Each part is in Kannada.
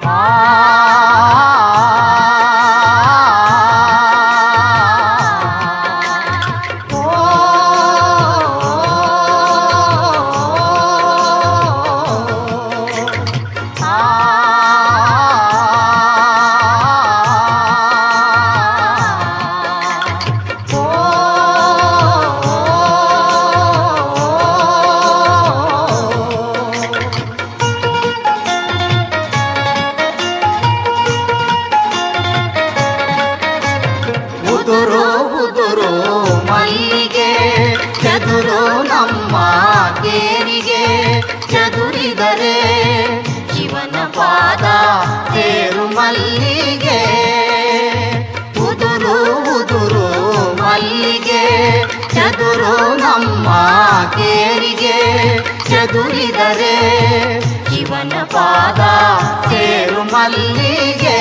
ಉದುರು ಉದುರು ಮಲ್ಲಿಗೆ ಚದುರು ನಮ್ಮ ಕೇರಿಗೆ ಚದುರಿದರೆ ಶಿವನ ಪಾದ ಸೇರು ಮಲ್ಲಿಗೆ ಉದುರು ಉದುರು ಮಲ್ಲಿಗೆ ಚದುರು ನಮ್ಮ ಕೇರಿಗೆ ಚದುರಿದರೆ ಶಿವನ ಪಾದ ಸೇರು ಮಲ್ಲಿಗೆ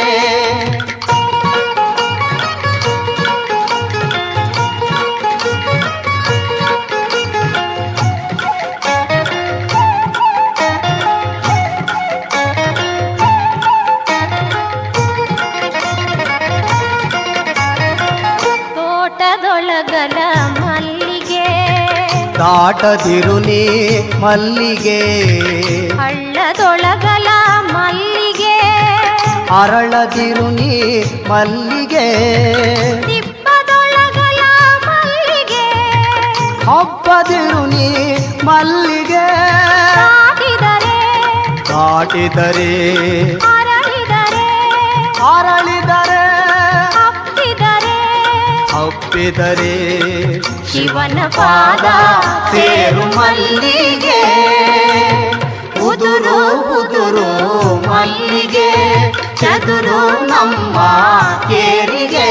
ತೋಟದೊಳಗಲ ಮಲ್ಲಿಗೆ ದಾಟದಿರು ನೀ ಮಲ್ಲಿಗೆ ಹಳ್ಳದೊಳಗಲ ಮಲ್ಲಿಗೆ ಅರಳದಿರು ನೀ ಮಲ್ಲಿಗೆ ತಿಪ್ಪದೊಳಗಲ ಮಲ್ಲಿಗೆ ಹಬ್ಬದಿರು ನೀ ಮಲ್ಲಿಗೆ ದಾಟಿದರೆ ದಾಟಿದರೆ ಅರಳಿದರೆ ಅರಳಿದರೆ ಹಪ್ಪಿದರೆ ಹಬ್ಬಿದರೆ ಶಿವನ ಪಾದ ಸೇರು ಮಲ್ಲಿಗೆ ಉದುರು ಉದುರು ಮಲ್ಲಿಗೆ ಚದುರು ನಮ್ಮ ಕೇರಿಗೆ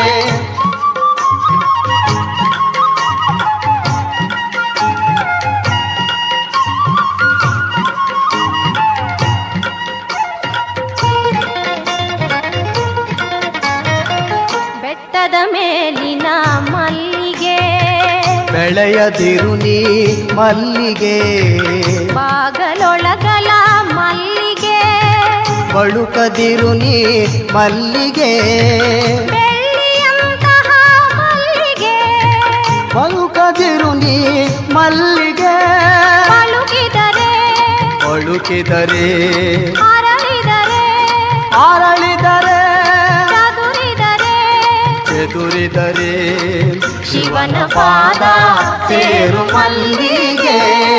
ಬೆಟ್ಟದ ಮೇಲಿನ ಮಲ್ಲಿಗೆ ಬೆಳೆಯದಿರು ನೀ ಮಲ್ಲಿಗೆ ಬಾಗಲೊಳಗಲ ಮಲ್ಲಿಗೆ ಬಳುಕದಿರು ನೀ ಮಲ್ಲಿಗೆ ಬೆಳ್ಳಿಯಂತಹ ಮಲ್ಲಿಗೆ ಬಳುಕದಿರು ನೀ ಮಲ್ಲಿಗೆ ಪಳುಕಿದರೆ ಬಳುಕಿದರೆ ಅರಳಿದರೆ ಅರಳಿದರೆ ಚದುರಿದರೆ ಎದುರಿದರೆ ಶಿವನ ಪಾದ ಸೇರು ಮಲ್ಲಿಗೆ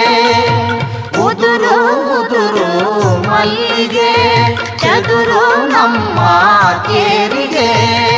ಉದುರು ಉದುರು ಮಲ್ಲಿಗೆ ಚದುರು ನಮ್ಮ ಕೇರಿಗೆ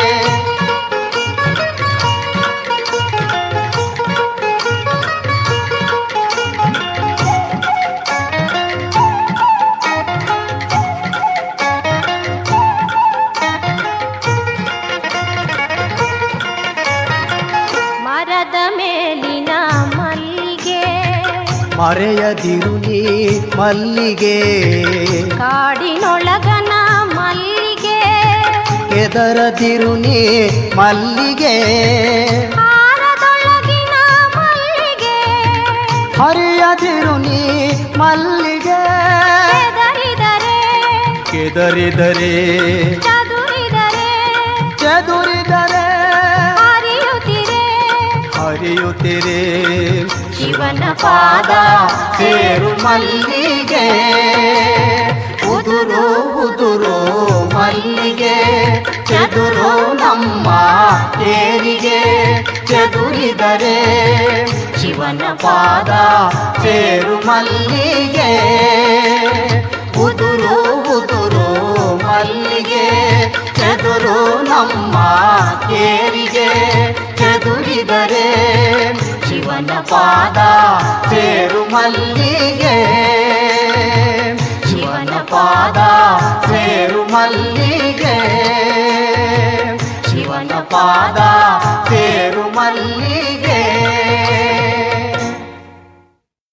ಮರದ ಮೇಲಿನ ಮಲ್ಲಿಗೆ ಮರೆಯದಿರು ನೀ ಮಲ್ಲಿಗೆ ಕಾಡಿನೊಳಗನ ಮಲ್ಲಿಗೆ ಕೆದರದಿರು ನೀ ಮಲ್ಲಿಗೆ ಹಾರದೊಳಗಿನ ಮಲ್ಲಿಗೆ ಹರಿಯದಿರು ನೀ ಮಲ್ಲಿಗೆ ಕೆದರಿದರೆ ಕೆದರಿದರೆ ಚದುರಿದರೆ ಚದುರಿದರೆ ಹರಿಯುತ್ತಿರೆ ಹರಿಯುತ್ತಿರೆ ಶಿವನ ಪಾದ ಸೇರು ಮಲ್ಲಿಗೆ ಉದುರು ಉದುರು ಮಲ್ಲಿಗೆ ಚದುರು ನಮ್ಮ ಕೇರಿಗೆ ಚದುರಿದರೆ ಶಿವನ ಪಾದ ಸೇರು ಮಲ್ಲಿಗೆ ಉದುರು ಉದುರು ಮಲ್ಲಿಗೆ ಚದುರು ನಮ್ಮ ಕೇರಿಗೆ ಚದುರಿದರೆ ಶಿವನ ಪಾದ ಸೇರು ಮಲ್ಲಿಗೆ ಶಿವನ ಪಾದ ಸೇರು ಮಲ್ಲಿಗೆ ಶಿವನ ಪಾದ